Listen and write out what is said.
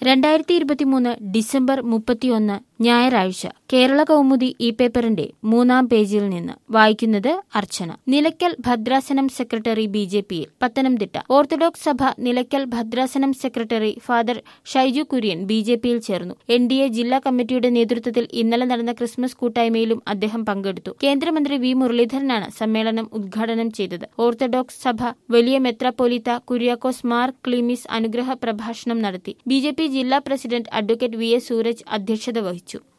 രണ്ടായിരത്തി ഇരുപത്തിമൂന്ന് ഡിസംബർ മുപ്പത്തിയൊന്ന് ഞായറാഴ്ച കേരള കൗമുദി ഈ പേപ്പറിന്റെ മൂന്നാം പേജിൽ നിന്ന് വായിക്കുന്നത് അർച്ചന നിലയ്ക്കൽ ഭദ്രാസനം സെക്രട്ടറി ബി ജെ പിയിൽ പത്തനംതിട്ട ഓർത്തഡോക്സ് സഭ നിലയ്ക്കൽ ഭദ്രാസനം secretary father Shaiju Kurian B J പിയിൽ ചേർന്നു എൻ ഡി എ ജില്ലാ കമ്മിറ്റിയുടെ നേതൃത്വത്തിൽ ഇന്നലെ നടന്ന ക്രിസ്മസ് കൂട്ടായ്മയിലും അദ്ദേഹം പങ്കെടുത്തു കേന്ദ്രമന്ത്രി വി മുരളീധരനാണ് സമ്മേളനം ഉദ്ഘാടനം ചെയ്തത് ഓർത്തഡോക്സ് സഭ വലിയ മെത്രാപ്പോലിത്ത കുര്യാക്കോസ് മാർ ക്ലീമിസ് അനുഗ്രഹ പ്രഭാഷണം നടത്തി ബി ജെ പി ജില്ലാ president advocate V S Sooraj അധ്യക്ഷത വഹിച്ചു